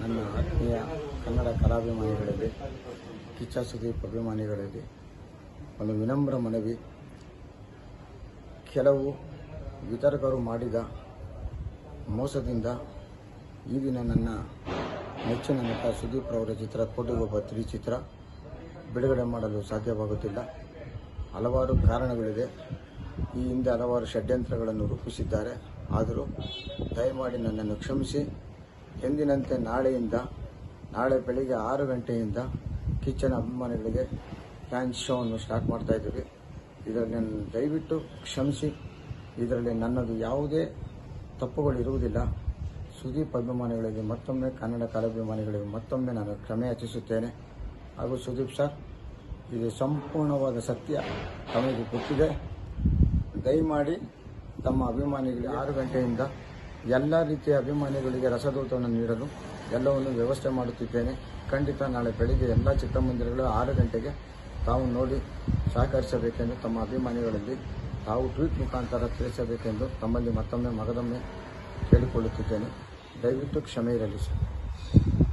ನನ್ನ ಆತ್ಮೀಯ ಕನ್ನಡ ಕಲಾಭಿಮಾನಿಗಳಲ್ಲಿ ಕಿಚ್ಚ ಸುದೀಪ್ ಅಭಿಮಾನಿಗಳಲ್ಲಿ ಒಂದು ವಿನಮ್ರ ಮನವಿ ಕೆಲವು ವಿತರಕರು ಮಾಡಿದ ಮೋಸದಿಂದ ಈ ದಿನ ನನ್ನ ನೆಚ್ಚಿನ ನಟ ಸುದೀಪ್ ರವರ ಚಿತ್ರ ಕೋಟಿಗೊಬ್ಬ ತ್ರೀ ಚಿತ್ರ ಬಿಡುಗಡೆ ಮಾಡಲು ಸಾಧ್ಯವಾಗುತ್ತಿಲ್ಲ ಹಲವಾರು ಕಾರಣಗಳಿದೆ ಈ ಹಿಂದೆ ಹಲವಾರು ಷಡ್ಯಂತ್ರಗಳನ್ನು ರೂಪಿಸಿದ್ದಾರೆ ಆದರೂ ದಯಮಾಡಿ ನನ್ನನ್ನು ಕ್ಷಮಿಸಿ ಎಂದಿನಂತೆ ನಾಳೆಯಿಂದ ನಾಳೆ ಬೆಳಿಗ್ಗೆ ಆರು ಗಂಟೆಯಿಂದ ಕಿಚ್ಚನ ಅಭಿಮಾನಿಗಳಿಗೆ ಫ್ಯಾನ್ಸ್ ಶೋವನ್ನು ಸ್ಟಾರ್ಟ್ ಮಾಡ್ತಾ ಇದ್ದೀವಿ ಇದರಲ್ಲಿ ನನ್ನ ದಯವಿಟ್ಟು ಕ್ಷಮಿಸಿ ಇದರಲ್ಲಿ ನನ್ನದು ಯಾವುದೇ ತಪ್ಪುಗಳಿರುವುದಿಲ್ಲ ಸುದೀಪ್ ಅಭಿಮಾನಿಗಳಿಗೆ ಮತ್ತೊಮ್ಮೆ ಕನ್ನಡ ಕಲಾಭಿಮಾನಿಗಳಿಗೆ ಮತ್ತೊಮ್ಮೆ ನಾನು ಕ್ಷಮೆ ಯಾಚಿಸುತ್ತೇನೆ ಹಾಗೂ ಸುದೀಪ್ ಸರ್ ಇದು ಸಂಪೂರ್ಣವಾದ ಸತ್ಯ ತಮಗೆ ಗೊತ್ತಿದೆ ದಯಮಾಡಿ ತಮ್ಮ ಅಭಿಮಾನಿಗಳಿಗೆ ಆರು ಗಂಟೆಯಿಂದ ಎಲ್ಲ ರೀತಿಯ ಅಭಿಮಾನಿಗಳಿಗೆ ರಸದೂತವನ್ನು ನೀಡಲು ಎಲ್ಲವನ್ನು ವ್ಯವಸ್ಥೆ ಮಾಡುತ್ತಿದ್ದೇನೆ ಖಂಡಿತ ನಾಳೆ ಬೆಳಿಗ್ಗೆ ಎಲ್ಲ ಚಿತ್ರಮಂದಿರಗಳು ಆರು ಗಂಟೆಗೆ ತಾವು ನೋಡಿ ಸಹಕರಿಸಬೇಕೆಂದು ತಮ್ಮ ಅಭಿಮಾನಿಗಳಲ್ಲಿ ತಾವು ಟ್ವೀಟ್ ಮುಖಾಂತರ ತಿಳಿಸಬೇಕೆಂದು ತಮ್ಮಲ್ಲಿ ಮತ್ತೊಮ್ಮೆ ಮಗದೊಮ್ಮೆ ಕೇಳಿಕೊಳ್ಳುತ್ತಿದ್ದೇನೆ ದಯವಿಟ್ಟು ಕ್ಷಮೆ ಇರಲಿ ಸರ್